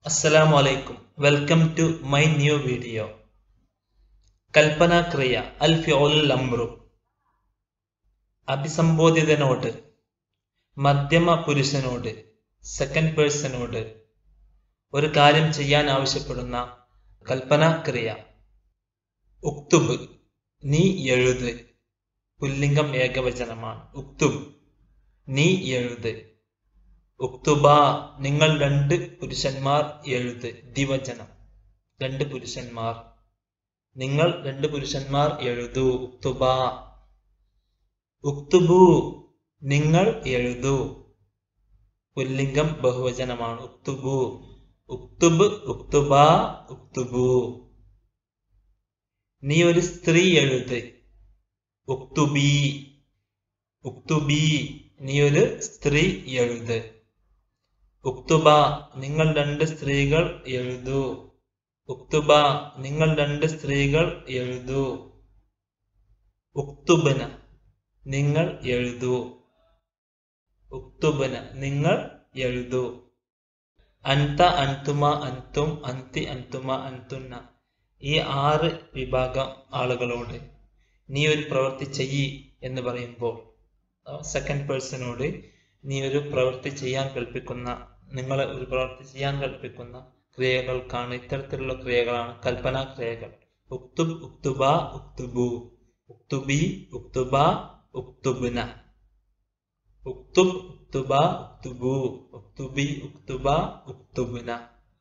അസ്സലാമു അലൈക്കും welcome to my new video കൽപ്പന ക്രിയ അൽ ഫിയോൽ അമ്രു അഭിസംബോധിതനോട് മധ്യമ പുരുഷനോട് സെക്കൻഡ് പേഴ്സണോട് ഒരു കാര്യം ചെയ്യാൻ ആവശ്യപ്പെടുന്ന കൽപ്പന ക്രിയ ഉക്തുബ് നീ എഴുത് പുല്ലിംഗം ഏകവചനമാണ് ഉക്തുബ് നീ എഴുത് ഉക്തുബ നിങ്ങൾ രണ്ട് പുരുഷന്മാർ എഴുത് ദിവചനം രണ്ട് പുരുഷന്മാർ നിങ്ങൾ രണ്ട് പുരുഷന്മാർ എഴുതൂ ഉക്തുബ ഉക്തുബു നിങ്ങൾ എഴുതൂ പുല്ലിംഗം ബഹുവചനമാണ് ഉക്തുബു ഉക്തുബ് ഉക്തുബ ഉക്തുബു നീ ഒരു സ്ത്രീ എഴുത് ഉക്തുബി ഉക്തുബി നീ ഒരു സ്ത്രീ എഴുത് ഉക്തുബ നിങ്ങൾ രണ്ട് സ്ത്രീകൾ എഴുതൂ ഉക്തുബ നിങ്ങൾ രണ്ട് സ്ത്രീകൾ എഴുതൂ ഉക്തുബന നിങ്ങൾ എഴുതൂ ഉക്തുബന നിങ്ങൾ എഴുതൂ അൻത അൻതുമ അൻതും അന്തി അൻതുമ അൻതുന്ന ഈ ആറ് വിഭാഗം ആളുകളോട് നീ ഒരു പ്രവൃത്തി ചെയ്യി എന്ന് പറയുമ്പോൾ സെക്കൻഡ് പേഴ്സണോട് നീ ഒരു പ്രവൃത്തി ചെയ്യാൻ കൽപ്പിക്കുന്ന നിങ്ങളെ ഒരു പ്രവൃത്തി ചെയ്യാൻ കൽപ്പിക്കുന്ന ക്രിയകൾക്കാണ് ഇത്തരത്തിലുള്ള ക്രിയകളാണ് കൽപ്പനാ ക്രിയകൾ ഉക്തുബ് ഉക്തുബ ഉക്തുബു ഉക്തുബി ഉക്തുബ ഉക്തുബുന ഉക്തുബ് ഉക്തുബ ഉക്തുബു ഉക്തുബി ഉക്തുബ ഉക്തുബുന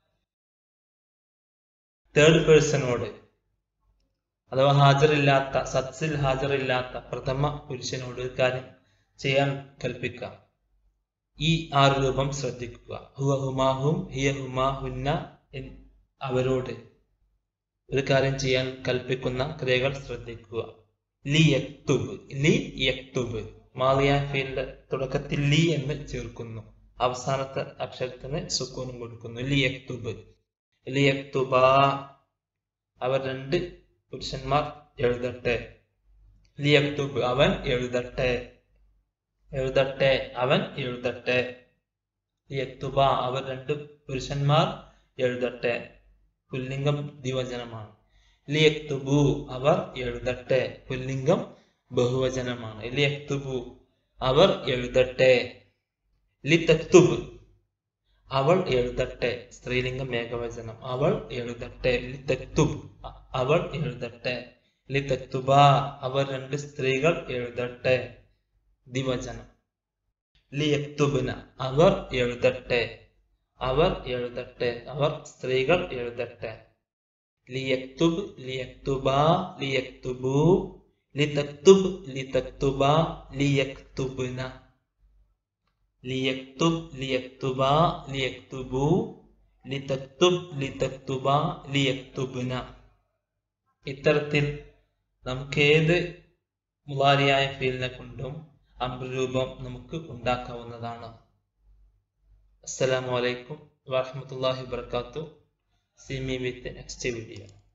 തേർഡ് പേഴ്സണോട് അഥവാ ഹാജറില്ലാത്ത സത്സിൽ ഹാജറില്ലാത്ത പ്രഥമ പുരുഷനോട് ഒരു കാര്യം ചെയ്യാൻ കൽപ്പിക്കുക ഈ ആറ് രൂപം ശ്രദ്ധിക്കുക ഹുവ ഹുമാഹും ഹിയ ഹുമാ ഹുന്ന അവരോട് ഒരു കാര്യം ചെയ്യാൻ കൽപ്പിക്കുന്ന ക്രിയകൾ ശ്രദ്ധിക്കുക ലി യക്തുബ് ലി യക്തുബ് മാലിയ ഫീൽഡ് തുടക്കത്തിൽ ലി എന്ന് ചേർക്കുന്നു അവസാനത്തെ അക്ഷരത്തിന് സുക്കൂനും കൊടുക്കുന്നു ലി യക്തുബ് ലി യക്തുബ അവർ രണ്ട് പുരുഷന്മാർ എഴുതട്ടെ ലി യക്തുബ് അവൻ എഴുതട്ടെ എഴുതട്ടെ അവൻ എഴുതട്ടെ യക്തുബ അവർ രണ്ട് പുരുഷന്മാർ എഴുതട്ടെ പുല്ലിംഗം ദിവചനമാണ് ലിയക്തുബു അവർ എഴുതട്ടെ പുല്ലിംഗം ബഹുവചനമാണ് ലിയക്തുബു അവർ എഴുതട്ടെ ലി തക്തുബ് അവൾ എഴുതട്ടെ സ്ത്രീലിംഗം ഏകവചനം അവൾ എഴുതട്ടെ ലി തക്തുബ് അവൾ എഴുതട്ടെ ലി തക്തുബ അവർ രണ്ട് സ്ത്രീകൾ എഴുതട്ടെ ദിവചനം ലിയക്തുബിന അവർ എഴുതട്ടെ അവർ എഴുതട്ടെ അവർ സ്ത്രീകൾ എഴുതട്ടെ ലിയക്തുബ് ലിയക്തുബ ലിയക്തുബു ലിതക്തുബ് ലിതക്തുബ ലിയക്തുബിന ലിയക്തുബ് ലിയക്തുബ ലിയക്തുബു ലിതക്തുബ് ലിതക്തുബ ലിയക്തുബിന ഇത്തരത്തിൽ നമുക്ക് ഏത് മുലാരിയായ ഫീലിനെ കൊണ്ടും അമ്രൂപം നമുക്ക് ഉണ്ടാക്കാവുന്നതാണ് അസ്സലാമു അലൈക്കും വറഹമത്തല്ലാഹി വബർക്കാത്തു see me with next video